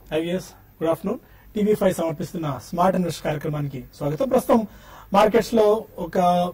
IVS good afternoon TV five సమర్పిస్తున్న smart invest కార్యక్రమానికి స్వాగతం ప్రస్తుతం మార్కెట్స్ లో ఒక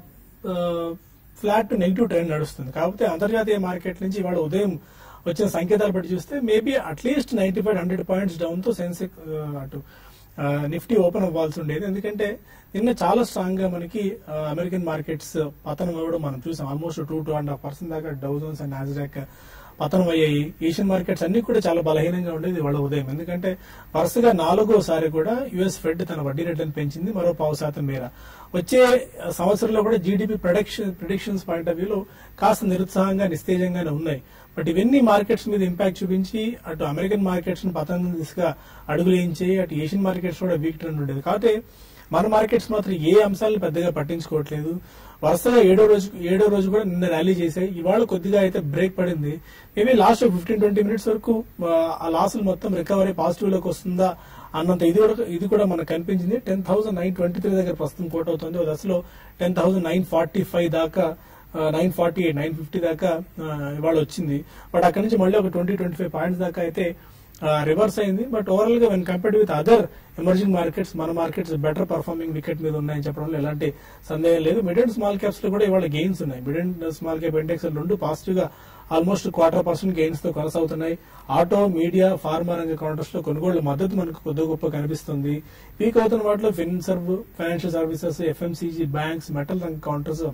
ఫ్లాట్ నెగిటివ్ ట్రెండ్ నడుస్తుంది కాకపోతే అంతర్జాతీయ మార్కెట్ నుంచి ఇవాళ ఉదయం వచ్చిన సంకేతాలు బట్టి చూస్తే maybe at least ninety five hundred points down తో సెన్సెక్ అటు నిఫ్టీ ఓపెన్ అవ్వాల్సి ఉండేది ఎందుకంటే నిన్న చాలా స్ట్రాంగ్ గా మనకి ఆ, అమెరికన్ మార్కెట్స్ పతనం అవ్వడం మనం చూసాం almost two two and half percent దాకా డౌజన్స్ అండ్ నాస్డాక్ పతనం అయ్యాయి ఏషియన్ మార్కెట్స్ అన్ని కూడా చాలా బలహీనంగా ఉండేది వాళ్ళ ఉదయం ఎందుకంటే వరుసగా నాలుగోసారి కూడా యుఎస్ ఫెడ్ తన వడ్డీ రేట్లను పెంచింది మరో పావు శాతం మేర వచ్చే సంవత్సరంలో కూడా GDP production predictions point of వ్యూలో కాస్త నిరుత్సాహంగా నిస్తేజంగానే ఉన్నాయి బట్ ఇవన్నీ మార్కెట్స్ మీద ఇంపాక్ట్ చూపించి అటు అమెరికన్ మార్కెట్స్ ను పతనం దిశగా అడుగులేయించి అటు ఏషియన్ మార్కెట్స్ కూడా వీక్ ట్రెండ్ ఉండేది కాబట్టి మన మార్కెట్స్ మాత్రం ఏ అంశాలను పెద్దగా పట్టించుకోవట్లేదు వరుసగా ఏడో రోజు ఏడో రోజు కూడా నిన్న ర్యాలీ చేశాయి ఇవాళ కొద్దిగా అయితే బ్రేక్ పడింది maybe last fifteen twenty minutes వరకు ఆ, ఆ లాసులు మొత్తం రికవరీ పాజిటివ్ లోకి వస్తుందా అన్నంత ఇది కూడా ఇది కూడా మనకు కనిపించింది ten thousand nine twenty three దగ్గర ప్రస్తుతం కోట్ అవుతుంది ఓ దశలో ten thousand nine forty five దాకా nine forty eight nine fifty దాకా ఆ, ఇవాళ వచ్చింది బట్ అక్కడి నుంచి మళ్ళీ ఒక ట్వంటీ ట్వంటీ ఫైవ్ పాయింట్స్ దాకా అయితే రివర్స్ అయింది బట్ ఓవరాల్ గా when compared with other emerging markets మన మార్కెట్స్ బెటర్ పర్ఫార్మింగ్ వికెట్ మీద ఉన్నాయని చెప్పడంలో ఎలాంటి సందేహం లేదు మిడ్ అండ్ స్మాల్ క్యాప్స్ లో కూడా ఇవాళ గెయిన్స్ ఉన్నాయి mid and small cap index రెండు పాజిటివ్ గా ఆల్మోస్ట్ క్వార్టర్ పర్సెంట్ గెయిన్స్ తో కొనసాగుతున్నాయి ఆటో మీడియా ఫార్మా రంగ కౌంటర్స్ లో కొనుగోళ్ల మద్దతు మనకు కొద్ది గొప్ప కనిపిస్తుంది వీక్ అవుతున్న వాటిలో Finserv financial services FMCG banks metal రంగ కౌంటర్స్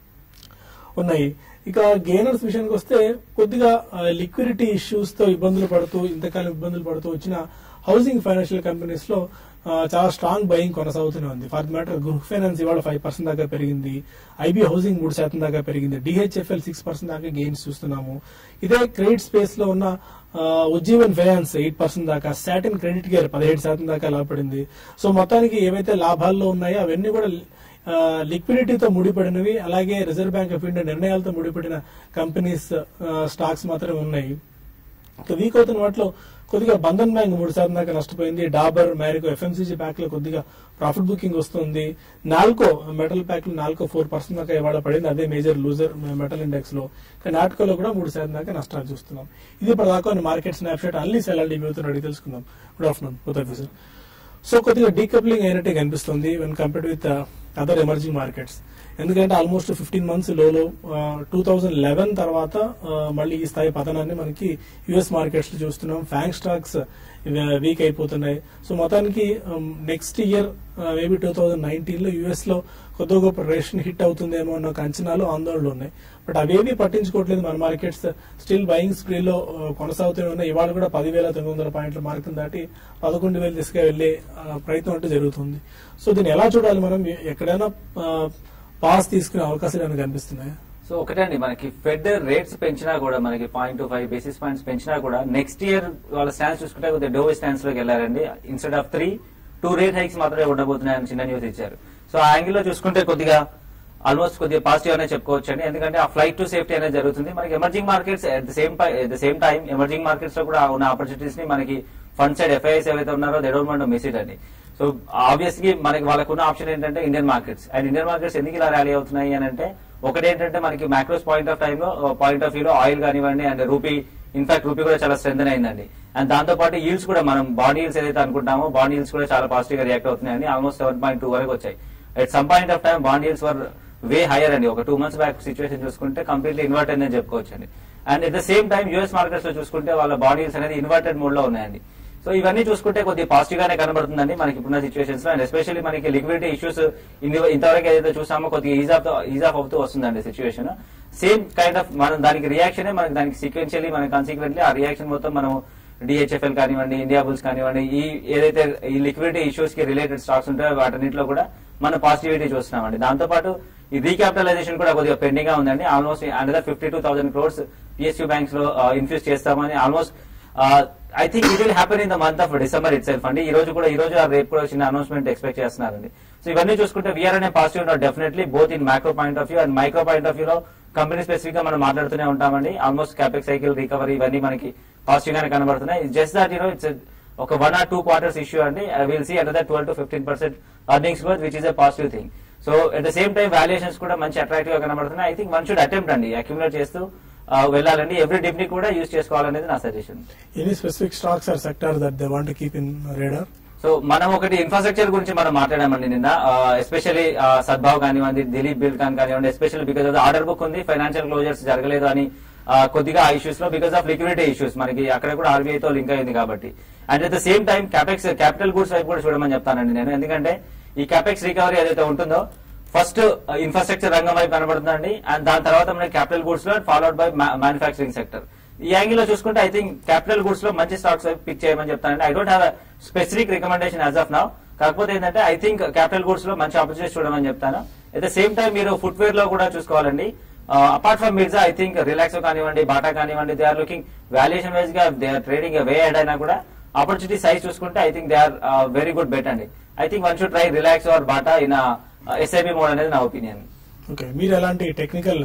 ఉన్నాయి ఇక గెయినర్స్ విషయానికి వస్తే కొద్దిగా లిక్విడిటీ ఇష్యూస్ తో ఇబ్బందులు పడుతూ ఇంతకాలం ఇబ్బందులు పడుతూ వచ్చిన హౌసింగ్ ఫైనాన్షియల్ కంపెనీస్ లో ఆ, చాలా స్ట్రాంగ్ బయింగ్ కొనసాగుతూనే ఉంది ఫర్ మ్యాటర్ గృహ ఫైనాన్స్ ఇవాళ ఫైవ్ పర్సెంట్ దాకా పెరిగింది ఐబీ హౌసింగ్ మూడు శాతం దాకా పెరిగింది డిహెచ్ఎఫ్ఎల్ సిక్స్ పర్సెంట్ దాకా గెయిన్స్ చూస్తున్నాము ఇదే క్రెడిట్ స్పేస్ లో ఉన్న ఆ, ఉజ్జీవన్ ఫైనాన్స్ ఎయిట్ పర్సెంట్ దాకా సాటిన్ క్రెడిట్ కేర్ పదిహేడు శాతం దాకా లాభపడింది సో మొత్తానికి ఏవైతే లాభాల్లో ఉన్నాయో అవన్నీ కూడా లిక్విడిటీతో ముడిపడినవి అలాగే రిజర్వ్ బ్యాంక్ ఆఫ్ ఇండియా నిర్ణయాలతో ముడిపడిన కంపెనీస్ స్టాక్స్ మాత్రమే ఉన్నాయి ఇక వీక్ అవుతున్న వాటిలో కొద్దిగా బంధన్ బ్యాంక్ మూడు శాతం దాకా నష్టపోయింది డాబర్ మ్యారికో ఎఫ్ఎంసీజీ ప్యాక్ లో కొద్దిగా ప్రాఫిట్ బుకింగ్ వస్తుంది నాల్కో మెటల్ ప్యాక్ లో నాల్కో ఫోర్ పర్సెంట్ దాకా ఇవాళ పడింది అదే మేజర్ లూజర్ మెటల్ ఇండెక్స్ లో కానీ నాటకోలో కూడా మూడు శాతం దాకా నష్టాలు చూస్తున్నాం ఇది ఇప్పుడు దాకా మార్కెట్ స్నాప్షాట్ అన్ని సెల్ మీతో అడిగి తెలుసుకుందాం good afternoon good officer so కొద్దిగా డీకప్లింగ్ అయినట్టే కనిపిస్తుంది when compared with other emerging markets ఎందుకంటే ఆల్మోస్ట్ ఫిఫ్టీన్ మంత్స్ లోలో టూ థౌజండ్ లెవెన్ తర్వాత ఆ, మళ్ళీ ఈ స్థాయి పతనాన్ని మనకి యుఎస్ మార్కెట్స్ లో చూస్తున్నాం ఫ్యాంక్ స్టాక్స్ వీక్ అయిపోతున్నాయి సో మొత్తానికి next year maybe two thousand nineteen లో యుఎస్ లో కొద్ది గొప్ప రేషన్ హిట్ అవుతుందేమో అన్న ఒక అంచనాలు ఆందోళనలు ఉన్నాయి బట్ అవేవి పట్టించుకోవట్లేదు మన మార్కెట్స్ స్టిల్ బయింగ్ స్ప్రీలో కొనసాగుతూనే ఉన్నాయి ఇవాళ కూడా పదివేల తొమ్మిది వందల పాయింట్ల మార్కును దాటి పదకొండు వేల దిశగా వెళ్లే ఆ, ప్రయత్నం అంటే జరుగుతుంది సో దీన్ని ఎలా చూడాలి మనం ఎక్కడైనా పాస్ తీసుకునే అవకాశాలు ఏమైనా కనిపిస్తున్నాయి సో ఒకటండి మనకి ఫెడ్ రేట్స్ పెంచినా కూడా మనకి point two five basis points పెంచినా కూడా నెక్స్ట్ ఇయర్ వాళ్ళ స్టాన్స్ చూసుకుంటే కొద్దిగా డోవ్ స్టాన్స్ లోకి వెళ్ళారండి instead of three two rate hikes మాత్రమే ఉండబోతున్నాయని చిన్న న్యూస్ ఇచ్చారు సో ఆ యాంగిల్ లో చూసుకుంటే కొద్దిగా ఆల్మోస్ట్ కొద్దిగా పాజిటివ్ అనే చెప్పుకోవచ్చు అండి ఎందుకంటే ఆ ఫ్లైట్ టు సేఫ్టీ అనేది జరుగుతుంది మనకి emerging markets at the same the same time emerging markets లో కూడా ఉన్న ఆపర్చునిటీస్ ని మనకి ఫండ్ సైడ్ ఎఫ్ఐఎస్ ఏవైతే ఉన్నారో they don't want miss it అండి సో ఆబ్వియస్లీ మనకి వాళ్ళకున్న ఆప్షన్ ఏంటంటే Indian markets and Indian markets ఎందుకు ఇలా ర్యాలీ అవుతున్నాయి అని అంటే ఒకటి ఏంటంటే మనకి మ్యాక్రోస్ పాయింట్ ఆఫ్ టైమ్ లో పాయింట్ ఆఫ్ వ్యూ లో ఆయిల్ కానివ్వండి అండ్ రూపీ ఇన్ఫాక్ట్ రూపీ కూడా చాలా స్ట్రెంగ్ అయిందండి అండ్ దాంతో పాటు ఈల్స్ కూడా మనం బాండ్ ఈల్స్ ఏదైతే అనుకుంటామో బాండ్ ఈల్స్ కూడా చాలా పాజిటివ్ గా రియాక్ట్ అవుతున్నాయండి ఆల్మోస్ట్ సెవెన్ పాయింట్ టూ వరకు వచ్చాయి at some point of time bond yields were way higher అండి ఒక టూ మంత్స్ బ్యాక్ సిచువేషన్ చూసుకుంటే కంప్లీట్లీ ఇన్వర్ట్ అని చెప్పుకోవచ్చు అండి and at the same time US markets లో చూసుకుంటే వాళ్ళ బాండ్ ఈల్స్ అనేది ఇన్వర్టెడ్ మోడ్ లో ఉన్నాయండి సో ఇవన్నీ చూసుకుంటే కొద్దిగా పాజిటివ్ గానే కనబడుతుందండి మనకి ఇప్పుడున్న సిచువేషన్స్ లో అండ్ ఎస్పెషల్లీ మనకి లిక్విడిటీ ఇష్యూస్ ఇంతవరకు ఏదైతే చూసామో కొద్దిగా ఈజ్ ఆఫ్ ఈజ్ ఆఫ్ అవుతూ వస్తుందండి సిచువేషన్ సేమ్ కైండ్ ఆఫ్ మనం దానికి రియాక్షన్ మనకి దానికి సీక్వెన్షియలీ మనకి కాన్సిక్వెంట్లీ ఆ రియాక్షన్ మొత్తం మనం డిహెచ్ఎఫ్ఎల్ కానివ్వండి ఇండియా బుల్స్ కానివ్వండి ఈ ఏదైతే ఈ లిక్విడిటీ ఇష్యూస్ కి రిలేటెడ్ స్టాక్స్ ఉంటాయో వాటన్నిటిలో కూడా మనం పాజిటివిటీ చూస్తున్నామండి దాంతో పాటు ఈ రీక్యాపిటలైజేషన్ కూడా కొద్దిగా పెండింగ్ గా ఉందండి almost under fifty two thousand crores PSU banks లో ఇన్ఫ్యూజ్ చేస్తామని almost I think it will happen in the month of December itself అండి ఈ రోజు కూడా ఈ రోజు ఆ రేపు కూడా చిన్న అనౌన్స్మెంట్ ఎక్స్పెక్ట్ చేస్తున్నారండి సో ఇవన్నీ చూసుకుంటే వీఆర్ అనే positive definitely both in micro point of view and micro point of view లో కంపెనీ స్పెసిఫిక్ గా మనం మాట్లాడుతూనే ఉంటామండి ఆల్మోస్ట్ క్యాపెక్ సైకిల్ రికవరీ ఇవన్నీ మనకి పాజిటివ్ గానే కనబడుతున్నాయి జస్ట్ దాట్ యూనో ఇట్స్ ఒక one or two quarters issue అండి I will see under twelve to fifteen percent earnings growth which is a positive thing so at the same time valuations కూడా మంచి attractive గా కనబడుతున్నాయి I think one should attempt అండి accumulate చేస్తూ ఆ, వెళ్ళాలండి every dip ని కూడా యూజ్ చేసుకోవాలనేది నా suggestion any specific stocks or sector that they want keep in radar so మనం ఒకటి ఇన్ఫ్రాస్ట్రక్చర్ గురించి మనం మాట్లాడామండి నిన్న ఎస్పెషల్లీ సద్భావ్ కానివ్వండి దిలీప్ బిల్కాన్ కానివ్వండి especially because of order book ఉంది ఫైనాన్షియల్ క్లోజర్స్ జరగలేదు అని ఆ, కొద్దిగా ఆ ఇష్యూస్ లో బికాస్ ఆఫ్ లిక్విడిటీ ఇష్యూస్ మనకి అక్కడ కూడా ఆర్బీఐ తో లింక్ అయింది కాబట్టి and at the same time capex capital goods వైపు కూడా చూడమని చెప్తానండి నేను ఎందుకంటే ఈ క్యాపెక్స్ రికవరీ ఏదైతే ఉంటుందో ఫస్ట్ ఇన్ఫ్రాస్ట్రక్చర్ రంగం వైపు కనబడుతుందండి అండ్ దాని తర్వాత మనకి క్యాపిటల్ గూడ్స్ లో ఫాలోడ్ బై మ్యానుఫాక్చరింగ్ సెక్టర్ ఈ యాంగిల్ లో చూసుకుంటే ఐ థింక్ క్యాపిటల్ గూడ్స్ లో మంచి స్టాక్స్ పిక్ చేయమని చెప్తానండి I don't have specific recommendation as of now కాకపోతే ఏంటంటే ఐ థింక్ క్యాపిటల్ గూడ్స్ లో మంచి ఆపర్చునిటీస్ చూడమని చెప్తాను అట్ ద సేమ్ టైం మీరు ఫుట్వేర్ లో కూడా చూసుకోవాలండి apart from Mirza I think Relaxo కానివ్వండి బాటా కానివ్వండి they are looking valuation wise గా they are trading way ahead అయినా కూడా ఆపర్చునిటీ సైజ్ చూసుకుంటే I think they are very good bet అండి I think one should try Relaxo or Bata in SIP mode అనేది నా opinion okay మీరు ఎలాంటి technical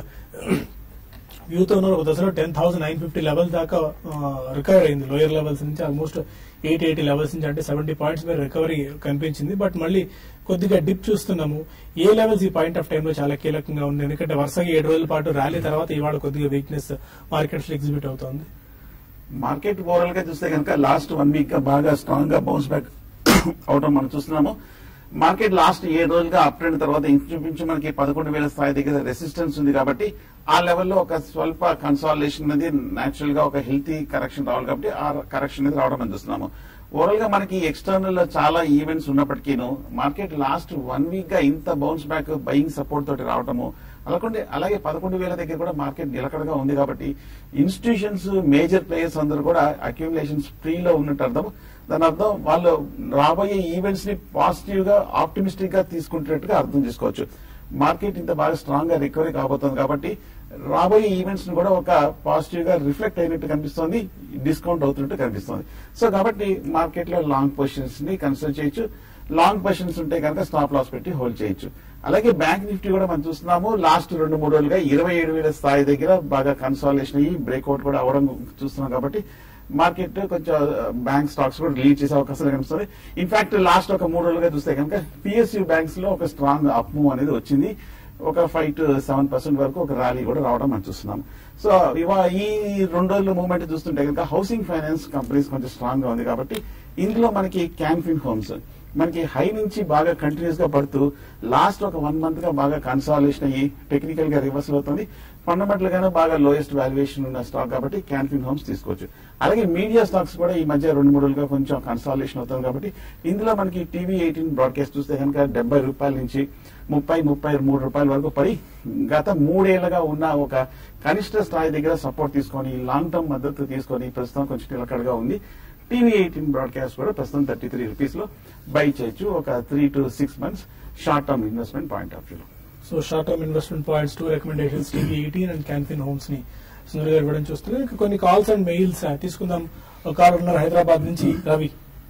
వ్యూతో ఉన్నారు ఒక దశలో ten thousand nine fifty level దాకా రికవర్ అయింది లోయర్ లెవెల్స్ నుంచి ఆల్మోస్ట్ ఎయిట్ ఎయిటీ లెవెల్స్ నుంచి అంటే సెవెంటీ పాయింట్స్ మీద రికవరీ కనిపించింది బట్ మళ్ళీ కొద్దిగా డిప్ చూస్తున్నాము ఏ లెవెల్స్ ఈ పాయింట్ ఆఫ్ టైంలో చాలా కీలకంగా ఉంది ఎందుకంటే వరుసగా ఏడు రోజుల పాటు ర్యాలీ తర్వాత ఇవాళ కొద్దిగా వీక్నెస్ మార్కెట్స్ లో ఎగ్జిబిట్ అవుతోంది మార్కెట్ ఓవరాల్ గా చూస్తే కనుక లాస్ట్ వన్ వీక్ గా బాగా స్ట్రాంగ్ గా బౌన్స్ బ్యాక్ అవడం మనం చూస్తున్నాము మార్కెట్ లాస్ట్ ఏడు రోజులుగా అప్ ట్రెండ్ తర్వాత ఇంచుమించు మనకి పదకొండు వేల స్థాయి దగ్గర రెసిస్టెన్స్ ఉంది కాబట్టి ఆ లెవెల్లో ఒక స్వల్ప కన్సాలిడేషన్ అనేది నేచురల్ గా ఒక హెల్తీ కరెక్షన్ రావాలి కాబట్టి ఆ కరెక్షన్ అనేది రావడం మనం చూస్తున్నాము ఓవరాల్ గా మనకి ఎక్స్టర్నల్ లో చాలా ఈవెంట్స్ ఉన్నప్పటికీను మార్కెట్ లాస్ట్ వన్ వీక్ గా ఇంత బౌన్స్ బ్యాక్ బయింగ్ సపోర్ట్ తోటి రావడము అలాగే అలాగే పదకొండు వేల దగ్గర కూడా మార్కెట్ నిలకడగా ఉంది కాబట్టి ఇన్స్టిట్యూషన్స్ మేజర్ ప్లేయర్స్ అందరూ కూడా అక్యుములేషన్స్ ఫ్రీలో ఉన్నట్టు అర్థం దాని అర్థం వాళ్ళు రాబోయే ఈవెంట్స్ ని పాజిటివ్ గా ఆప్టిమిస్టిక్ గా తీసుకుంటున్నట్టుగా అర్థం చేసుకోవచ్చు మార్కెట్ ఇంత బాగా స్ట్రాంగ్ గా రికవరీ కాబోతుంది కాబట్టి రాబోయే ఈవెంట్స్ ని కూడా ఒక పాజిటివ్ గా రిఫ్లెక్ట్ అయినట్టు కనిపిస్తోంది డిస్కౌంట్ అవుతున్నట్టు కనిపిస్తోంది సో కాబట్టి మార్కెట్ లో లాంగ్ పొజిషన్స్ ని కన్సిడర్ చేయొచ్చు లాంగ్ పొజిషన్స్ ఉంటే కనుక స్టాప్ లాస్ పెట్టి హోల్డ్ చేయొచ్చు అలాగే బ్యాంక్ నిఫ్టీ కూడా మనం చూస్తున్నాము లాస్ట్ రెండు మూడు రోజులుగా ఇరవై ఏడు వేల స్థాయి దగ్గర బాగా కన్సాలేషన్ అయ్యి బ్రేక్అవుట్ కూడా అవడం చూస్తున్నాం కాబట్టి మార్కెట్ కొంచెం బ్యాంక్ స్టాక్స్ కూడా లీడ్ చేసే అవకాశాలు కనిపిస్తుంది ఇన్ఫాక్ట్ లాస్ట్ ఒక మూడు రోజులుగా చూస్తే కనుక పిఎస్యూ బ్యాంక్స్ లో ఒక స్ట్రాంగ్ అప్ మూవ్ అనేది వచ్చింది ఒక ఫైవ్ టు సెవెన్ పర్సెంట్ వరకు ఒక ర్యాలీ కూడా రావడం మనం చూస్తున్నాం సో ఇవా ఈ రెండు రోజుల మూవ్మెంట్ చూస్తుంటే కనుక హౌసింగ్ ఫైనాన్స్ కంపెనీస్ కొంచెం స్ట్రాంగ్ గా ఉంది కాబట్టి ఇందులో మనకి క్యాన్ఫిన్ హోమ్స్ మనకి హై నుంచి బాగా కంటిన్యూస్ గా పడుతూ లాస్ట్ ఒక వన్ మంత్ గా బాగా కన్సాలేషన్ అయ్యి టెక్నికల్ గా రివర్సల్ అవుతుంది ఫండమెంటల్ గానే బాగా లోయెస్ట్ వాల్యుయేషన్ ఉన్న స్టాక్ కాబట్టి క్యాన్ఫిన్ హోమ్స్ తీసుకోవచ్చు అలాగే మీడియా స్టాక్స్ కూడా ఈ మధ్య రెండు మూడు రోజులుగా కొంచెం కన్సాలేషన్ అవుతుంది కాబట్టి ఇందులో మనకి టీవీ ఎయిటీన్ బ్రాడ్కాస్ట్ చూస్తే కనుక డెబ్బై రూపాయల నుంచి ముప్పై ముప్పై మూడు రూపాయల వరకు పడి గత మూడేళ్లుగా ఉన్న ఒక కనిష్ట స్థాయి దగ్గర సపోర్ట్ తీసుకొని లాంగ్ టర్మ్ మద్దతు తీసుకొని ప్రస్తుతం కొంచెం నిలకడగా ఉంది టీవీ ఎయిటీన్ బ్రాడ్కాస్ట్ కూడా ప్రస్తుతం థర్టీ త్రీ రూపీస్ లో బై చేయొచ్చు ఒక three to six months short term investment point of వ్యూలో so short term investment points two recommendations TV eighteen and Canfin Homes ని సుందర్ గారు ఇవ్వడం చూస్తున్నాం ఇంకా కొన్ని కాల్స్ అండ్ మెయిల్స్ తీసుకుందాం ఒక కాల్ ఉన్నారు హైదరాబాద్ నుంచి రవి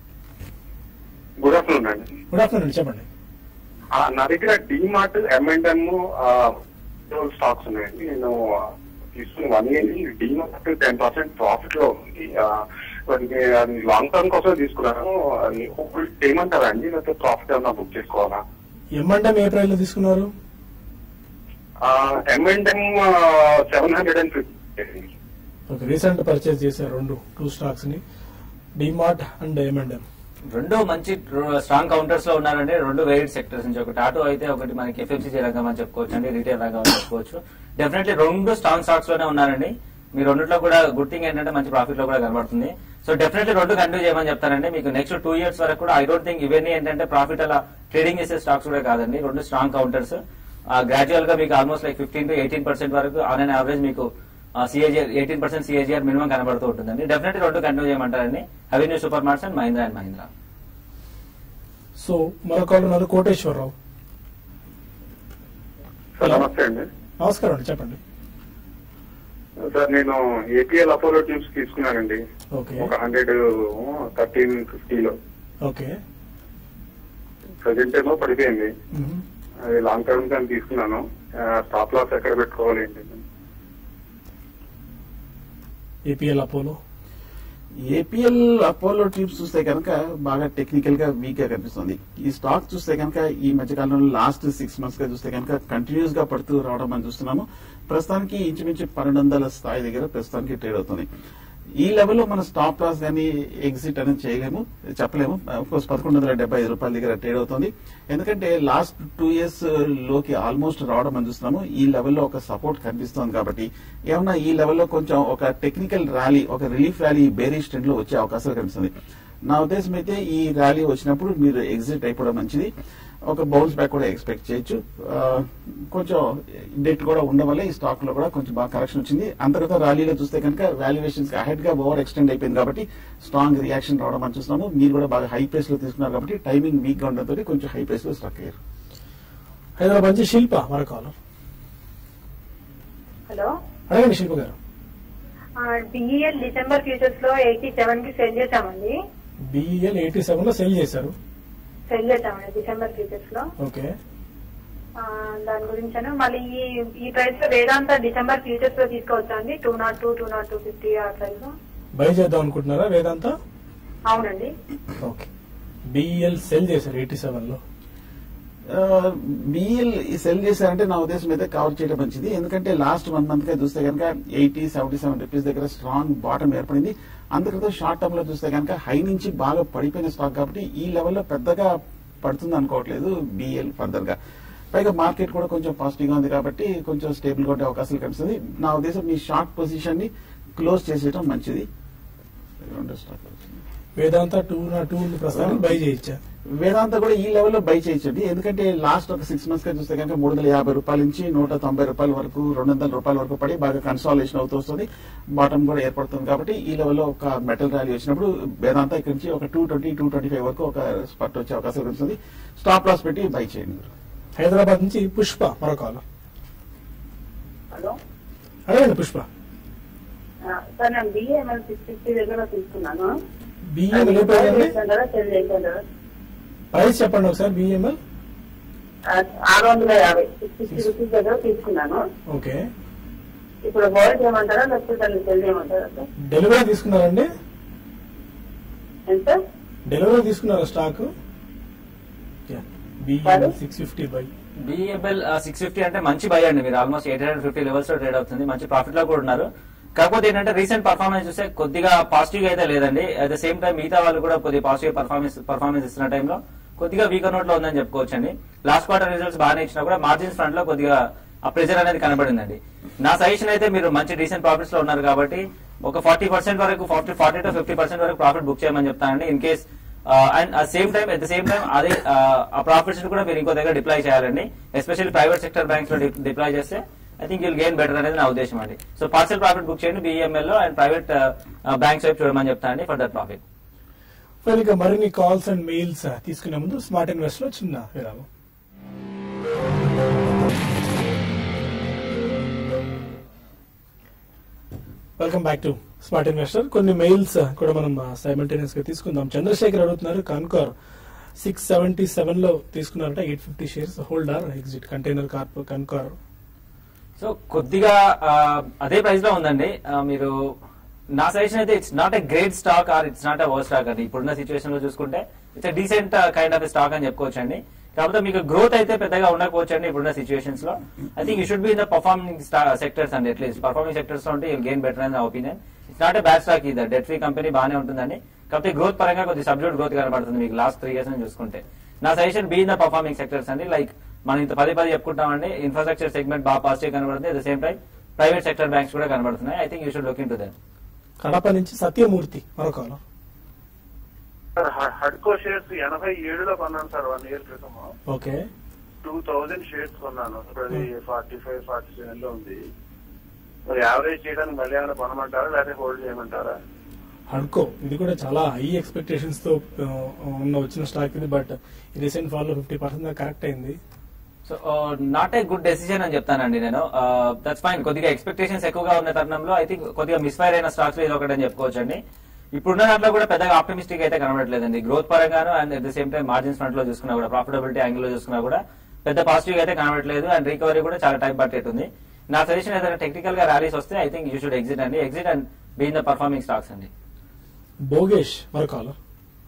గుడ్ ఆఫ్టర్నూన్ అండి గుడ్ ఆఫ్టర్నూన్ చెప్పండి ఆ, నా దగ్గర డిమార్ట్ ఎంఎండ్ఎం స్టాక్స్ ఉన్నాయండి నేను ఆ, తీసుకుని one year DMart ten percent profit లో ఉంది ఆ, వాటికి అది లాంగ్ టర్మ్ కోసం తీసుకున్నాను అది హోల్డ్ చేయమంటారా అండి లేకపోతే ప్రాఫిట్ ఏమన్నా బుక్ చేసుకోవాలా ఎమ్మండం ఏ ప్రైస్ లో తీసుకున్నారు M and M seven hundred and fifty okay recent purchase చేశారు రెండు టూ స్టాక్స్ ని డిమార్ట్ అండ్ ఎమ్ఎండం రెండు మంచి స్ట్రాంగ్ కౌంటర్స్ లో ఉన్నారండి రెండు వెయిట్ సెక్టర్స్ నుంచి ఒకటి ఆటో అయితే ఒకటి మనకి ఎఫ్ఎంసీజీ రంగం అని చెప్పుకోవచ్చు అండి రీటైల్ రంగం అని చెప్పుకోవచ్చు డెఫినెట్లీ రెండు స్ట్రాంగ్ స్టాక్స్ లోనే ఉన్నారండి మీ రెండిట్లో కూడా గుడ్ థింగ్ ఏంటంటే మంచి ప్రాఫిట్ లో కూడా కనబడుతుంది సో డెఫినెట్లీ రెండు కంటిన్యూ చేయమని చెప్తానండి మీకు నెక్స్ట్ టూ ఇయర్స్ వరకు కూడా ఐ డోంట్ థింక్ ఇవన్నీ ఏంటంటే ప్రాఫిట్ అలా ట్రేడింగ్ చేసే స్టాక్స్ కూడా కాదండి రెండు స్ట్రాంగ్ కౌంటర్స్ గ్రాడ్యువల్ గా మీకు almost like fifteen to eighteen percent వరకు ఆన్ అన్ యావరేజ్ మీకు CAGR eighteen percent CAGR minimum కనబడుతూ ఉంటుందండి డెఫినెట్లీ రెండు కంటిన్యూ చేయమంటారండి Avenue Super Marts and Mahindra and Mahindra so మరో కాల్ ఉన్నారు కోటేశ్వరరావు సార్ నమస్తే అండి నమస్కారం అండి చెప్పండి సార్ నేను ఏపీఎల్ అపోలో ట్యూబ్స్ తీసుకున్నానండి ఓకే ఒక హండ్రెడ్ థర్టీన్ ఫిఫ్టీలో ఓకే ప్రజెంట్ ఏమో పడిపోయింది మ్మ్. అది లాంగ్ టర్మ్ కానీ తీసుకున్నాను స్టాప్ లాస్ ఎక్కడ పెట్టుకోవాలి ఏంటి APL Apollo APL Apollo tubes చూస్తే కనుక బాగా టెక్నికల్ గా వీక్ గా కనిపిస్తుంది ఈ స్టాక్ చూస్తే కనుక ఈ మధ్య కాలంలో లాస్ట్ సిక్స్ మంత్స్ గా చూస్తే కనుక కంటిన్యూస్ గా పడుతూ రావడం మనం చూస్తున్నాము ప్రస్తుతానికి ఇంచుమించు పన్నెండు వందల స్థాయి దగ్గర ప్రస్తుతానికి ట్రేడ్ అవుతుంది ఈ లెవెల్లో మన స్టాప్ లాస్ కానీ ఎగ్జిట్ అనేది చేయలేము చెప్పలేము కోర్స్ పదకొండు వందల డెబ్బై ఐదు రూపాయల దగ్గర ట్రేడ్ అవుతుంది ఎందుకంటే లాస్ట్ టూ ఇయర్స్ లోకి ఆల్మోస్ట్ రావడం మనం చూస్తున్నాము ఈ లెవెల్లో ఒక సపోర్ట్ కనిపిస్తోంది కాబట్టి ఏమన్నా ఈ లెవెల్లో కొంచెం ఒక టెక్నికల్ ర్యాలీ ఒక రిలీఫ్ ర్యాలీ బేరీష్ ట్రెండ్ లో వచ్చే అవకాశాలు కనిపిస్తుంది నా ఉద్దేశం అయితే ఈ ర్యాలీ వచ్చినప్పుడు మీరు ఎగ్జిట్ అయిపోవడం మంచిది ఒక బౌన్స్ బ్యాక్ కూడా ఎక్స్పెక్ట్ చేయొచ్చు ఆ, కొంచెం డెట్ కూడా ఉండడం వల్ల ఈ స్టాక్ లో కూడా కొంచెం బాగా కరెక్షన్ వచ్చింది అంతర్గత ర్యాలీలో చూస్తే కనుక వాల్యుయేషన్స్ అహెడ్ గా ఓవర్ ఎక్స్టెండ్ అయిపోయింది కాబట్టి స్ట్రాంగ్ రియాక్షన్ రావడం మనం చూస్తున్నాము మీరు కూడా బాగా హై ప్రైస్ లో తీసుకున్నారు కాబట్టి టైమింగ్ వీక్ గా ఉండడంతో కొంచెం హై ప్రైస్ లో స్టాక్ అయ్యారు హైదరాబాద్ నుంచి శిల్ప మరో కాలం హలో అడగండి Shilpa garu DEL December futures లో ఎయిటీ సెవెన్ కి సెల్ చేసామండి బిఈఎల్ ఎయిటీ సెవెన్ లో సెల్ చేశారు సెల్ చేసామండి డిసెంబర్ ఫ్యూచర్స్ లో ఓకే ఆ, దాని గురించాను మళ్ళీ ఈ ఈ ప్రైస్ లో వేదాంత డిసెంబర్ ఫ్యూచర్స్ లో తీసుకోవచ్చా అండి two naught two two naught two fifty ఆ ప్రైస్ లో బై చేద్దాం అనుకుంటున్నారా వేదాంత అవునండి ఓకే బిఈఎల్ సెల్ చేశారు ఎయిటీ సెవెన్ లో బిఎల్ సెల్ చేశారంటే నా ఉద్దేశం అయితే కవర్ చేయడం మంచిది ఎందుకంటే లాస్ట్ వన్ మంత్ గా చూస్తే కనుక ఎయిటీ సెవెంటీ సెవెన్ రూపీస్ దగ్గర స్ట్రాంగ్ బాటం ఏర్పడింది అందుకతో షార్ట్ టర్మ్ లో చూస్తే కనుక హై నుంచి బాగా పడిపోయిన స్టాక్ కాబట్టి ఈ లెవెల్లో పెద్దగా పడుతుంది అనుకోవట్లేదు బిఎల్ ఫర్దర్ గా పైగా మార్కెట్ కూడా కొంచెం పాజిటివ్ గా ఉంది కాబట్టి కొంచెం స్టేబుల్ గా ఉండే అవకాశాలు కనిపిస్తుంది నా ఉద్దేశం మీ షార్ట్ పొజిషన్ ని క్లోజ్ చేసేయడం మంచిది రెండో స్టాక్ వచ్చింది. వేదాంత టూ నా టూ ప్రస్తుతానికి బై చేయొచ్చా వేదాంత కూడా ఈ లెవెల్లో బై చేయొచ్చండి ఎందుకంటే లాస్ట్ ఒక సిక్స్ మంత్స్ గా చూస్తే కనుక మూడు వందల యాభై రూపాయల నుంచి నూట తొంభై రూపాయల వరకు రెండు వందల రూపాయల వరకు పడి బాగా కన్సాలేషన్ అవుతూ వస్తుంది బాటం కూడా ఏర్పడుతుంది కాబట్టి ఈ లెవెల్లో ఒక మెటల్ ర్యాలీ వచ్చినప్పుడు వేదాంత ఇక్కడ నుంచి ఒక two twenty two twenty five వరకు ఒక స్పట్ వచ్చే అవకాశం కనిపిస్తుంది స్టాప్ లాస్ పెట్టి బై చేయండి మీరు హైదరాబాద్ నుంచి పుష్ప మరో కాలం హలో అడగండి పుష్ప ఆ, సార్ నేను బిఏఎంఎల్ సిక్స్ ఫిఫ్టీ దగ్గర తీసుకున్నాను బిఎంఎల్ ఏ ప్రైస్ అండి చేశాను కదా సెల్ చేశాను కదా ప్రైస్ చెప్పండి ఒకసారి బిఎంఎల్ ఆ, ఆరు వందల యాభై సిక్స్ ఫిఫ్టీ రూపీస్ దగ్గర తీసుకున్నాను ఓకే ఇప్పుడు హోల్డ్ చేయమంటారా లేకపోతే దాన్ని సెల్ చేయమంటారా సార్ డెలివరీ తీసుకున్నారండి ఎంత డెలివరీ తీసుకున్నారా stock BML six fifty buy BABL six fifty అంటే మంచి బై అండి మీరు almost eight hundred fifty levels లో ట్రేడ్ అవుతుంది మంచి ప్రాఫిట్ లో కూడా ఉన్నారు కాకపోతే ఏంటంటే రీసెంట్ పర్ఫార్మెన్స్ చూస్తే కొద్దిగా పాజిటివ్ గా అయితే లేదండి అట్ ద సేమ్ టైం మిగతా వాళ్ళు కూడా కొద్దిగా పాజిటివ్ పర్ఫార్మెన్స్ పర్ఫార్మెన్స్ ఇస్తున్న టైంలో కొద్దిగా వీక్ నోట్ లో ఉందని చెప్పుకోవచ్చండి లాస్ట్ క్వార్టర్ రిజల్ట్స్ బాగానే ఇచ్చినా కూడా మార్జిన్స్ ఫ్రంట్ లో కొద్దిగా ఆ ప్రెజర్ అనేది కనబడిందండి నా సజెషన్ అయితే మీరు మంచి డీసెంట్ ప్రాఫిట్స్ లో ఉన్నారు కాబట్టి ఒక ఫార్టీ పర్సెంట్ వరకు forty forty to fifty percent వరకు ప్రాఫిట్ బుక్ చేయమని చెప్తానండి in case and same time at the same time అదే uh, ఆ ప్రాఫిట్స్ కూడా మీరు ఇంకో దగ్గర డిప్లాయ్ చేయాలండి ఎస్పెషల్లీ ప్రైవేట్ సెక్టర్ బ్యాంక్స్ లో డిప్లాయ్ చేస్తే I think you'll gain better అనేది నా ఉద్దేశం అండి సో పార్సల్ ప్రాఫిట్ బుక్ చేయండి బిఎంఎల్ లో అండ్ ప్రైవేట్ బ్యాంక్స్ వైపు చూడమని చెప్తానండి ఫర్ దట్ ప్రాఫిట్ ఫైన్ ఇక మరిన్ని కాల్స్ అండ్ మెయిల్స్ తీసుకునే ముందు స్మార్ట్ ఇన్వెస్ట్ లో చిన్న విరామం welcome back to smart investor కొన్ని మెయిల్స్ కూడా మనం సైమల్టేనియస్ గా తీసుకుందాం చంద్రశేఖర్ అడుగుతున్నారు కన్కార్ సిక్స్ సెవెంటీ సెవెన్ లో తీసుకున్నారంట eight fifty shares holder exit container corp Concor so కొద్దిగా ఆ, అదే ప్రైస్ లో ఉందండి ఆ, మీరు నా సజెషన్ అయితే it's not a great stock or it's not a worse stock అండి ఇప్పుడున్న సిచువేషన్ లో చూసుకుంటే it's decent kind of stock అని చెప్పుకోవచ్చు అండి కాకపోతే మీకు గ్రోత్ అయితే పెద్దగా ఉండకపోవచ్చు అండి ఇప్పుడున్న సిచువేషన్స్ లో I think you should be in the performing sectors అండి అట్లీస్ట్ పర్ఫార్మింగ్ సెక్టర్స్ లో ఉంటే గెయిన్ బెటర్ అని నా opinion it's not a bad stock ఇది డెట్ ఫ్రీ కంపెనీ బాగానే ఉంటుందండి కాకపోతే గ్రోత్ పరంగా కొద్దిగా సబ్జెక్ట్ గ్రోత్ కనబడుతుంది మీకు లాస్ట్ త్రీ ఇయర్స్ నుంచి చూసుకుంటే నా suggestion be in the performing sectors అండి లైక్ మనం ఇంత పదే పదే చెప్పుకుంటామండి ఇన్ఫ్రాస్ట్రక్చర్ సెగ్మెంట్ బాగా పాజిటివ్ కనబడుతుంది at the same time private sector banks కూడా కనబడుతున్నాయి I think you should look in to that Kadapa నుంచి సత్యమూర్తి మరో కాలం సార్ హ- హడ్కో షేర్స్ ఎనభై ఏడులో కొన్నాను సార్ వన్ ఇయర్ క్రితం ఓకే టూ థౌజండ్ షేర్స్ కొన్నాను ఇప్పుడు అది ఫార్టీ ఫైవ్ ఫార్టీ సెవెన్ లో ఉంది మరి యావరేజ్ చేయడానికి మళ్ళీ ఏమైనా కొనమంటారా లేకపోతే హోల్డ్ చేయమంటారా హడ్కో ఇది కూడా చాలా హై ఎక్స్పెక్టేషన్స్ తో ఆ, ఉన్న వచ్చిన స్టాక్ ఇది బట్ రీసెంట్ ఫాల్ లో ఫిఫ్టీ పర్సెంట్ కరెక్ట్ అయింది so not a good decision అని చెప్తానండి నేను దట్స్ ఫైన్ కొద్దిగా ఎక్స్పెక్టేషన్స్ ఎక్కువగా ఉన్న తరుణంలో ఐ థింక్ కొద్దిగా మిస్ఫైర్ అయిన స్టాక్స్ ఇది ఒకటి అని చెప్పుకోవచ్చు అండి ఇప్పుడున్న దాంట్లో కూడా పెద్దగా ఆప్టమిస్టిక్ అయితే కనబడట్లేదండి గ్రోత్ పరంగాను and at the same time margins front లో చూసుకున్నా కూడా ప్రాఫిటబిలిటీ యాంగిల్ లో చూసుకున్నా కూడా పెద్ద పాజిటివ్ అయితే కనబడట్లేదు అండ్ రికవరీ కూడా చాలా టైం పట్టేటుంది నా సజెషన్ ఏదైనా టెక్నికల్ గా ర్యాలీస్ వస్తే I think you should exit అండి exit and be in the performing stocks అండి భోగేష్ మరో కాలర్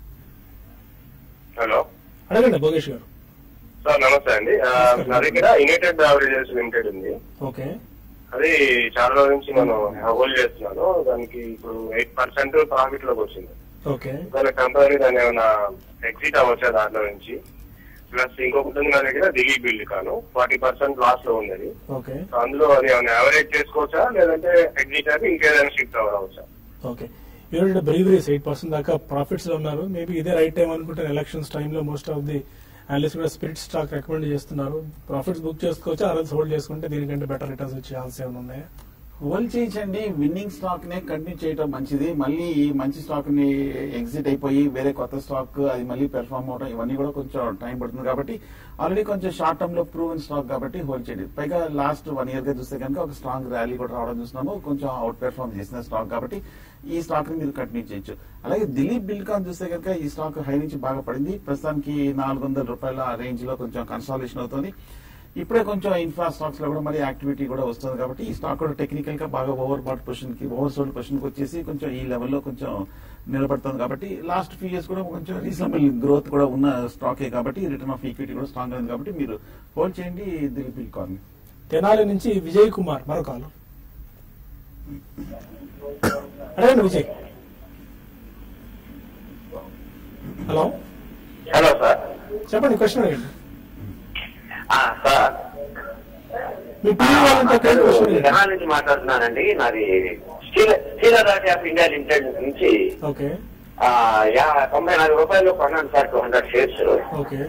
హలో అడగండి భోగేష్ గారు సార్ నమస్తే అండి ఆ, నా దగ్గర యునైటెడ్ బ్యావరేజెస్ లిమిటెడ్ ఉంది ఓకే అది చాలా రోజుల నుంచి మనం హోల్డ్ చేస్తున్నాను దానికి ఇప్పుడు ఎయిట్ పర్సెంట్ ప్రాఫిట్ లోకి వచ్చింది ఓకే ఒకవేళ కంపెనీ దాన్ని ఏమైనా ఎగ్జిట్ అవ్వచ్చా దాంట్లో నుంచి ప్లస్ ఇంకొకటి ఉంది నా దగ్గర Dilip Buildcon forty percent loss లో ఉంది అది ఓకే సో అందులో అది ఏమైనా యావరేజ్ చేసుకోవచ్చా లేదంటే ఎగ్జిట్ అయితే ఇంకేదైనా షిఫ్ట్ అవ్వవచ్చా okay United breweries eight percent దాకా ప్రాఫిట్స్ లో ఉన్నారు మేబీ ఇదే రైట్ టైం అనుకుంటే ఎలక్షన్స్ టైంలో మోస్ట్ ఆఫ్ ది అనలిస్ట్ కూడా స్పిరిట్ స్టాక్ రికమెండ్ చేస్తున్నారు ప్రాఫిట్స్ బుక్ చేసుకోవచ్చు అరల్స్ హోల్డ్ చేసుకుంటే దీనికంటే బెటర్ రిటర్న్స్ వచ్చే ఛాన్స్ ఏమైనా ఉన్నాయా హోల్డ్ చేయించండి విన్నింగ్ స్టాక్ నే కంటిన్యూ చేయడం మంచిది మళ్ళీ ఈ మంచి స్టాక్ ని ఎగ్జిట్ అయిపోయి వేరే కొత్త స్టాక్ అది మళ్ళీ పెర్ఫామ్ అవడం ఇవన్నీ కూడా కొంచెం టైం పడుతుంది కాబట్టి ఆల్రెడీ కొంచెం షార్ట్ టర్మ్ లో ప్రూవెన్ స్టాక్ కాబట్టి హోల్డ్ చేయండి పైగా లాస్ట్ వన్ ఇయర్ గా చూస్తే కనుక ఒక స్ట్రాంగ్ ర్యాలీ కూడా రావడం చూస్తున్నాము కొంచెం అవుట్ పెర్ఫామ్ చేసిన స్టాక్ కాబట్టి ఈ స్టాక్ ని మీరు కంటిన్యూ చేయొచ్చు అలాగే దిలీప్ బిల్కాన్ చూస్తే కనుక ఈ స్టాక్ హై నుంచి బాగా పడింది ప్రస్తుతానికి నాలుగు వందల రూపాయల రేంజ్ లో కొంచెం కన్సాలేషన్ అవుతుంది ఇప్పుడే కొంచెం ఇన్ఫ్రా స్టాక్స్ లో కూడా మరి యాక్టివిటీ కూడా వస్తుంది కాబట్టి ఈ స్టాక్ కూడా టెక్నికల్ గా బాగా ఓవర్ బాట్ పొజిషన్ కి ఓవర్ సోల్డ్ పొజిషన్ కి వచ్చేసి కొంచెం ఈ లెవెల్లో కొంచెం నిలబడుతుంది కాబట్టి లాస్ట్ ఫ్యూ ఇయర్స్ కూడా కొంచెం రీజనబుల్ గ్రోత్ కూడా ఉన్న స్టాకే కాబట్టి రిటర్న్ ఆఫ్ ఈక్విటీ కూడా స్ట్రాంగ్ ఉంది కాబట్టి మీరు హోల్డ్ చేయండి దిలీప్ బిల్కాన్ తెనాలి నుంచి విజయ్ కుమార్ మరో కాలర్ అడగండి విజయ్ హలో హలో సార్ చెప్పండి క్వశ్చన్ అడగండి ఆ, సార్ మీ టీవీ వాళ్ళంతా క్వశ్చన్ అడగండి జనాల నుంచి మాట్లాడుతున్నానండి నాది Steel Steel Authority of India Limited నుంచి ఓకే ఆ, యా- తొంభై నాలుగు రూపాయలు కొన్నాను sir two hundred shares okay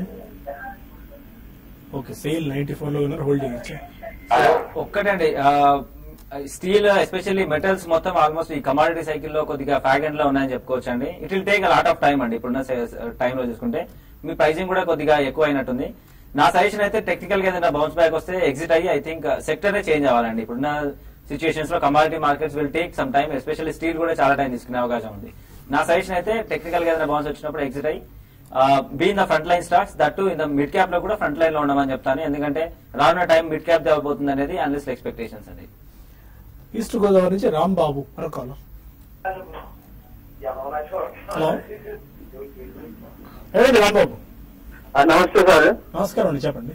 okay SAIL ninety four లో ఉన్నారు హోల్డ్ చేయొచ్చు ఒక్కటండి స్టీల్ ఎస్పెషల్లీ మెటల్స్ మొత్తం ఆల్మోస్ట్ ఈ కమాడిటీ సైకిల్ లో కొద్దిగా ఫ్యాగ్ ఎండ్ లో ఉన్నాయని చెప్పుకోవచ్చు అండి it will take lot of time అండి ఇప్పుడున్న టైం లో చూసుకుంటే మీ ప్రైసింగ్ కూడా కొద్దిగా ఎక్కువ అయినట్టుంది నా సజెషన్ అయితే టెక్నికల్ గా ఏదైనా బౌన్స్ బ్యాక్ వస్తే ఎగ్జిట్ అయ్యి ఐ థింక్ సెక్టర్ చేంజ్ అవ్వాలండి ఇప్పుడున్న సిచ్యువేషన్స్ లో commodity markets will take some time especially steel కూడా చాలా టైం తీసుకునే అవకాశం ఉంది నా సజెషన్ అయితే టెక్నికల్ గా ఏదైనా బౌన్స్ వచ్చినప్పుడు ఎగ్జిట్ అయ్యి be in the front line stocks that in the mid cap లో కూడా ఫ్రంట్ లైన్ లో ఉండమని చెప్తాను ఎందుకంటే రానున్న టైం మిడ్ క్యాప్ దేవబోతుంది అనేది అనలిస్ట్ ఎక్స్పెక్టేషన్స్ అండి ఈస్ట్ గోదావరి నుంచి రామ్ బాబు మరో కాలర్ హలో ఏమండి రామ్ బాబు నమస్తే సార్ నమస్కారం అండి చెప్పండి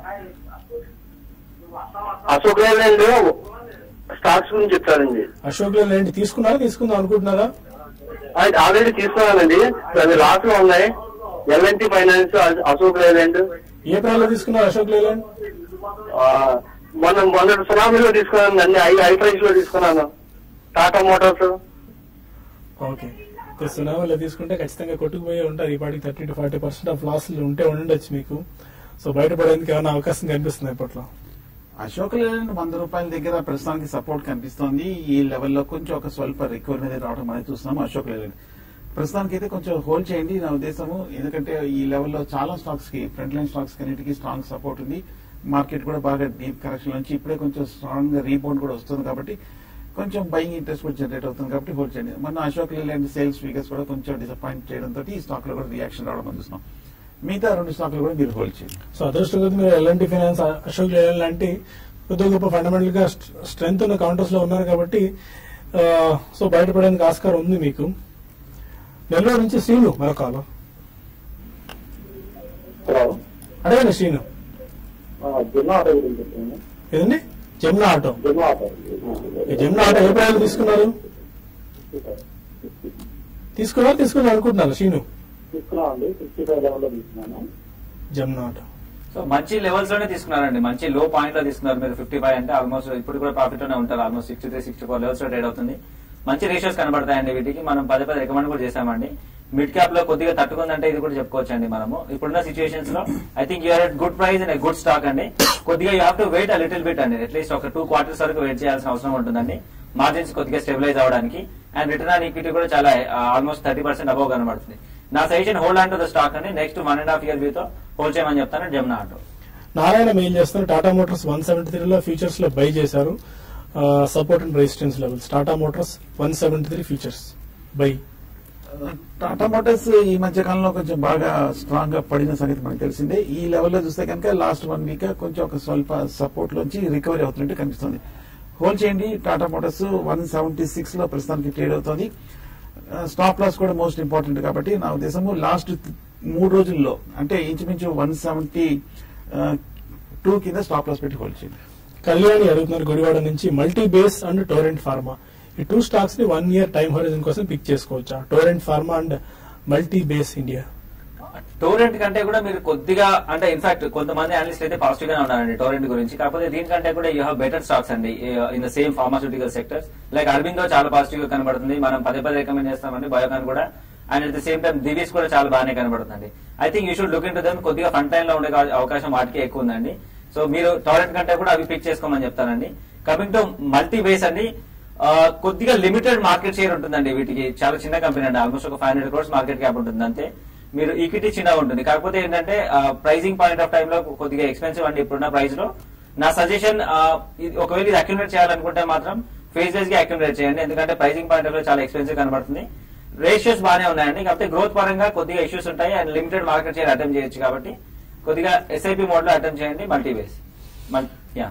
అశోక్ లేలాండ్ స్టాక్స్ గురించి చెప్తానండి అశోక్ లేండి తీసుకున్నారా తీసుకుందాం అనుకుంటున్నారా అది ఆల్రెడీ తీసుకున్నానండి అది లాస్ లో ఉన్నాయి ఎల్ఎన్టీ ఫైనాన్స్ అశోక్ లేలాండ్ ఏ ప్రైస్ తీసుకున్నారు అశోక్ లేలాండ్ ఆ, మొన్న మొన్న సునామీలో తీసుకున్నాను అన్ని ఐ ఐ ప్రైస్ లో తీసుకున్నాను టాటా మోటార్స్ ఓకే సునామీలో తీసుకుంటే ఖచ్చితంగా కొట్టుకుపోయే ఉంటారు ఈ పాటికి thirty to forty percent of లాస్లు ఉంటే ఉండొచ్చు మీకు సో బయటపడేందుకు ఏమైనా అవకాశం కనిపిస్తుంది ఇప్పట్లో అశోక్ లేలాండ్ వంద రూపాయల దగ్గర ప్రస్తుతానికి సపోర్ట్ కనిపిస్తోంది ఈ లెవెల్లో కొంచెం ఒక స్వల్ప రికవరీ అనేది రావడం అనేది చూస్తున్నాము అశోక్ లేలాండ్ ప్రస్తుతానికి అయితే కొంచెం హోల్డ్ చేయండి నా ఉద్దేశము ఎందుకంటే ఈ లెవెల్లో చాలా స్టాక్స్ కి ఫ్రంట్ లైన్ స్టాక్స్ అన్నిటికీ స్ట్రాంగ్ సపోర్ట్ ఉంది మార్కెట్ కూడా బాగా డీప్ కరెక్షన్ నుంచి ఇప్పుడే కొంచెం స్ట్రాంగ్ రీబౌండ్ కూడా వస్తుంది కాబట్టి కొంచెం బయింగ్ ఇంట్రెస్ట్ కూడా జనరేట్ అవుతుంది కాబట్టి హోల్డ్ చేయండి మన అశోక్ లేలాండ్ సేల్స్ ఫిగర్స్ కూడా కొంచెం డిసప్పాయింట్ చేయడంతో ఈ స్టాక్ లో కూడా రియాక్షన్ రావడం మనం చూస్తున్నాం మిగతా రెండు స్టాక్లు కూడా మీరు హోల్డ్ చేయండి సో అదృష్టం కొద్ది మీరు ఎల్ఎన్టీ ఫైనాన్స్ అశోక్ లేలాండ్ లాంటి కొద్దిగా గొప్ప ఫండమెంటల్ గా స్ట్రెంగ్త్ ఉన్న కౌంటర్స్ లో ఉన్నారు కాబట్టి ఆ, సో బయటపడేందుకు ఆస్కారం ఉంది మీకు నెల్లూరు నుంచి శ్రీను మరో కాలం హలో అడగండి శ్రీను జిల్లా ఆటో గురించి చెప్పండి ఏదండి జమునా ఆటో జిల్లా ఆటో ఈ జమునా ఆటో ఏ ప్రైస్ తీసుకున్నారు తీసుకున్నారు తీసుకున్నారు అనుకుంటున్నారు శ్రీను తీసుకున్నాం అండి సిక్స్టీ ఫైవ్ లెవెల్లో తీసుకున్నాను జమునా ఆటో సో మంచి లెవెల్స్ లోనే తీసుకున్నారండి మంచి లో పాయింట్ లో తీసుకున్నారు మీరు ఫిఫ్టీ ఫైవ్ అంటే ఆల్మోస్ట్ ఇప్పుడు కూడా ప్రాఫిట్ లోనే ఉంటారు almost sixty three sixty four levels లో ట్రేడ్ అవుతుంది మంచి రేషియోస్ కనబడతాయండి వీటికి మనం పదే పదే రికమెండ్ కూడా చేశామండి మిడ్ క్యాప్ లో కొద్దిగా తట్టుకుందంటే ఇది కూడా చెప్పుకోవచ్చు అండి మనము ఇప్పుడున్న సిచువేషన్స్ లో I think you're at good price and good stock అండి కొద్దిగా you have to wait a little bit అండి అట్లీస్ట్ ఒక టూ క్వార్టర్స్ వరకు వెయిట్ చేయాల్సిన అవసరం ఉంటుందండి మార్జిన్స్ కొద్దిగా స్టెబిలైజ్ అవడానికి అండ్ రిటర్న్ ఆన్ ఈక్విటీ కూడా చాలా ఆల్మోస్ట్ థర్టీ పర్సెంట్ అబౌవ్ కనబడుతుంది నా suggestion hold on to the stock అండి next one and half year వ్యూతో హోల్డ్ చేయమని చెప్తాను జమునా ఆటో నారాయణ మెయిల్ చేస్తున్నారు టాటా మోటార్స్ వన్ సెవెంటీ త్రీలో ఫీచర్స్ లో బై చేశారు support and resistance levels Tata Motors one seventy three futures buy Tata Motors ఈ మధ్య కాలంలో కొంచెం బాగా స్ట్రాంగ్ గా పడిన సంగతి మనకు తెలిసిందే ఈ లెవెల్లో చూస్తే కనుక లాస్ట్ వన్ వీక్ కొంచెం ఒక స్వల్ప సపోర్ట్ లోంచి రికవరీ అవుతున్నట్టు కనిపిస్తుంది హోల్డ్ చేయండి Tata Motors one seventy six లో ప్రస్తుతానికి ట్రేడ్ అవుతుంది స్టాప్ లాస్ కూడా మోస్ట్ ఇంపార్టెంట్ కాబట్టి నా ఉద్దేశము లాస్ట్ మూడు రోజుల్లో అంటే ఇంచుమించు వన్ సెవెంటీ టూ కింద స్టాప్ లాస్ పెట్టి హోల్డ్ చేయండి కళ్యాణి అడుగుతున్నారు గుడివాడ నుంచి Multibase and Torrent Pharma ఈ టూ స్టాక్స్ ని వన్ ఇయర్ టైం హోరిజన్ కోసం పిక్ చేసుకోవచ్చా Torrent Pharma and Multibase India Torrent కంటే కూడా మీరు కొద్దిగా అంటే ఇన్ఫాక్ట్ కొంతమంది అనలిస్ట్ అయితే పాజిటివ్ గానే ఉన్నారండి టోరెంట్ గురించి కాకపోతే దీనికంటే కూడా యూ హావ్ బెటర్ స్టాక్స్ అండి in the same pharmaceutical sectors like Aurobindo చాలా పాజిటివ్ గా కనబడుతుంది మనం పదే పదే రికమెండ్ చేస్తామండి బయోకాన్ కూడా and at the same time Divis కూడా చాలా బాగానే కనబడుతుంది I think you should look in into them కొద్దిగా ఫన్ టైం లో ఉండే కా- అవకాశం వాటికి ఎక్కువ ఉందండి సో మీరు టోరెంట్ కంటే కూడా అవి పిక్ చేసుకోమని చెప్తానండి కమింగ్ టు మల్టీ బేస్ అండి ఆ, కొద్దిగా లిమిటెడ్ మార్కెట్ షేర్ ఉంటుందండి వీటికి చాలా చిన్న కంపెనీ అండి ఆల్మోస్ట్ ఒక five hundred crores market cap ఉంటుంది అంతే మీరు ఈక్విటీ చిన్నగా ఉంటుంది కాకపోతే ఏంటంటే ప్రైజింగ్ పాయింట్ ఆఫ్ టైం లో కొద్దిగా ఎక్స్పెన్సివ్ అండి ఇప్పుడున్న ప్రైస్ లో నా సజెషన్ ఒకవేళ ఇది అక్యుమిలేట్ చేయాలనుకుంటే మాత్రం ఫేజ్ వైజ్ గా అక్యుమిలేట్ చేయండి ఎందుకంటే ప్రైజింగ్ పాయింట్ ఆఫ్ లో చాలా ఎక్స్పెన్సివ్ కనబడుతుంది రేషియోస్ బాగానే ఉన్నాయండి కాకపోతే గ్రోత్ పరంగా కొద్దిగా ఇష్యూస్ ఉంటాయి and limited market share attempt చేయొచ్చు కాబట్టి కొద్దిగా ఎస్ఐపి మోడ్ లో అటెంప్ట్ చేయండి మల్టీ బేస్ యా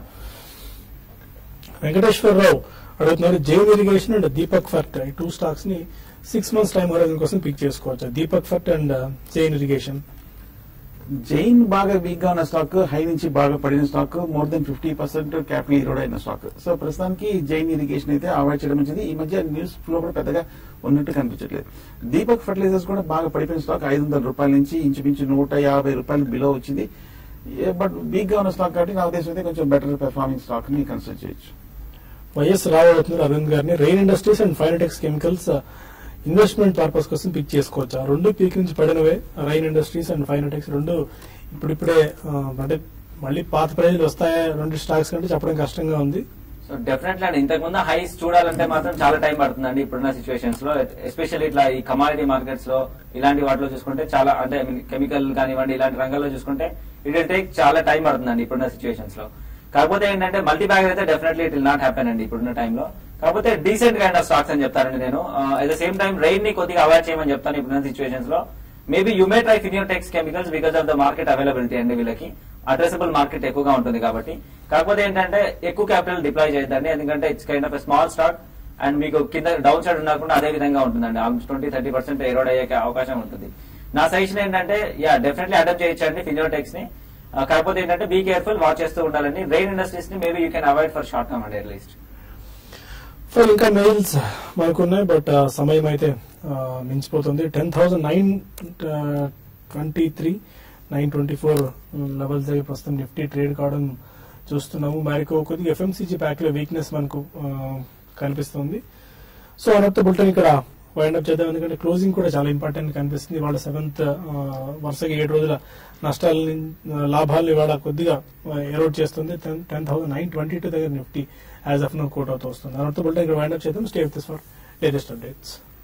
వెంకటేశ్వరరావు అడుగుతున్నారు Jain irrigation and Deepak Fert ఈ టూ స్టాక్స్ ని సిక్స్ మంత్స్ టైం హోరిజన్ కోసం పిక్ చేసుకోవచ్చు Deepak Fert and Jain irrigation Jain బాగా వీక్ గా ఉన్న స్టాక్ హై నుంచి బాగా పడిన stock more than fifty percent capital erode అయిన స్టాక్ సో ప్రస్తుతానికి జైన్ ఇరిగేషన్ అయితే అవాయిడ్ చేయడం మంచిది ఈ మధ్య న్యూస్ ఫ్లో కూడా పెద్దగా ఉన్నట్టు కనిపించట్లేదు దీపక్ ఫర్టిలైజర్స్ కూడా బాగా పడిపోయిన స్టాక్ ఐదు వందల రూపాయల నుంచి ఇంచుమించు నూట యాభై రూపాయలు బిలో వచ్చింది బట్ వీక్ గా ఉన్న స్టాక్ కాబట్టి నా ఉద్దేశం అయితే కొంచెం బెటర్ పెర్ఫార్మింగ్ స్టాక్ ని కన్సిడర్ చేయొచ్చు వైఎస్ రావు అడుగుతున్నారు అరవింద్ గారిని Rain industries and Fineotex chemicals investment purpose కోసం పిక్ చేసుకోవచ్చు ఆ రెండు పీక్ నుంచి పడినవే రైన్ ఇండస్ట్రీస్ అండ్ ఫైనటెక్స్ రెండు ఇప్పుడిప్పుడే ఆ, అంటే మళ్ళీ పాత ప్రైజులు వస్తాయా రెండు స్టాక్స్ కంటే చెప్పడం కష్టంగా ఉంది సో డెఫినెట్లీ అండి ఇంతకు ముందు హైస్ చూడాలంటే మాత్రం చాలా టైం పడుతుందండి ఇప్పుడున్న సిచ్యువేషన్స్ లో ఎస్పెషల్లీ ఇట్లా ఈ కమాడిటీ మార్కెట్స్ లో ఇలాంటి వాటిలో చూసుకుంటే చాలా అంటే కెమికల్ కానివ్వండి ఇలాంటి రంగాల్లో చూసుకుంటే ఇట్ విల్ టేక్ చాలా టైం పడుతుందండి ఇప్పుడున్న సిచ్యువేషన్స్ లో కాకపోతే ఏంటంటే మల్టీ బ్యాగ్ అయితే definitely it will not happen అండి ఇప్పుడున్న టైంలో కాకపోతే డీసెంట్ కైండ్ ఆఫ్ స్టాక్స్ అని చెప్తానండి నేను at the same time Rain ని కొద్దిగా అవాయిడ్ చేయమని చెప్తాను ఇప్పుడున్న సిచ్యువేషన్స్ లో maybe you may try Fineotex chemicals because of the market availability అండి వీళ్ళకి అడ్రసబుల్ మార్కెట్ ఎక్కువగా ఉంటుంది కాబట్టి కాకపోతే ఏంటంటే ఎక్కువ క్యాపిటల్ డిప్లాయ్ చేయొద్దండి ఎందుకంటే it's kind of small stock and మీకు కింద డౌన్ సైడ్ ఉండకుండా అదే విధంగా ఉంటుందండి almost twenty thirty percent erode అయ్యే అవకాశం ఉంటుంది నా సజెషన్ ఏంటంటే యా డెఫినెట్లీ అడాప్ట్ చేయొచ్చండి ఫినియోటెక్స్ ని ఆ, కాకపోతే ఏంటంటే బీ కేర్ఫుల్ వాచ్ చేస్తూ ఉండాలండి రెయిన్ ఇండస్ట్రీస్ ని maybe you can avoid for short term అండి అట్లీస్ట్ సో ఇంకా మెయిల్స్ మనకున్నాయి బట్ ఆ, సమయం అయితే ఆ, మించిపోతుంది ten thousand nine twenty three nine twenty four levels దగ్గర ప్రస్తుతం నిఫ్టీ ట్రేడ్ కావడం చూస్తున్నాము మరికో కొద్దిగా ఎఫ్ఎంసీజీ ప్యాక్ లో వీక్నెస్ మనకు ఆ, కనిపిస్తుంది సో అనొత్త బుల్టన్ ఇక్కడ వైండ్ అప్ చేద్దాం ఎందుకంటే క్లోజింగ్ కూడా చాలా ఇంపార్టెంట్ కనిపిస్తుంది వాళ్ళ సెవెంత్ వరుసగా ఏడు రోజుల నష్టాలని లాభాలు ఇవాళ కొద్దిగా ఎరోడ్ చేస్తుంది ten thousand nine twenty two దగ్గర Nifty as of now quote అవుతూ వస్తుంది అనొత్త బుల్టన్ ఇక్కడ వైండ్ అప్ చేద్దాం stay with for latest updates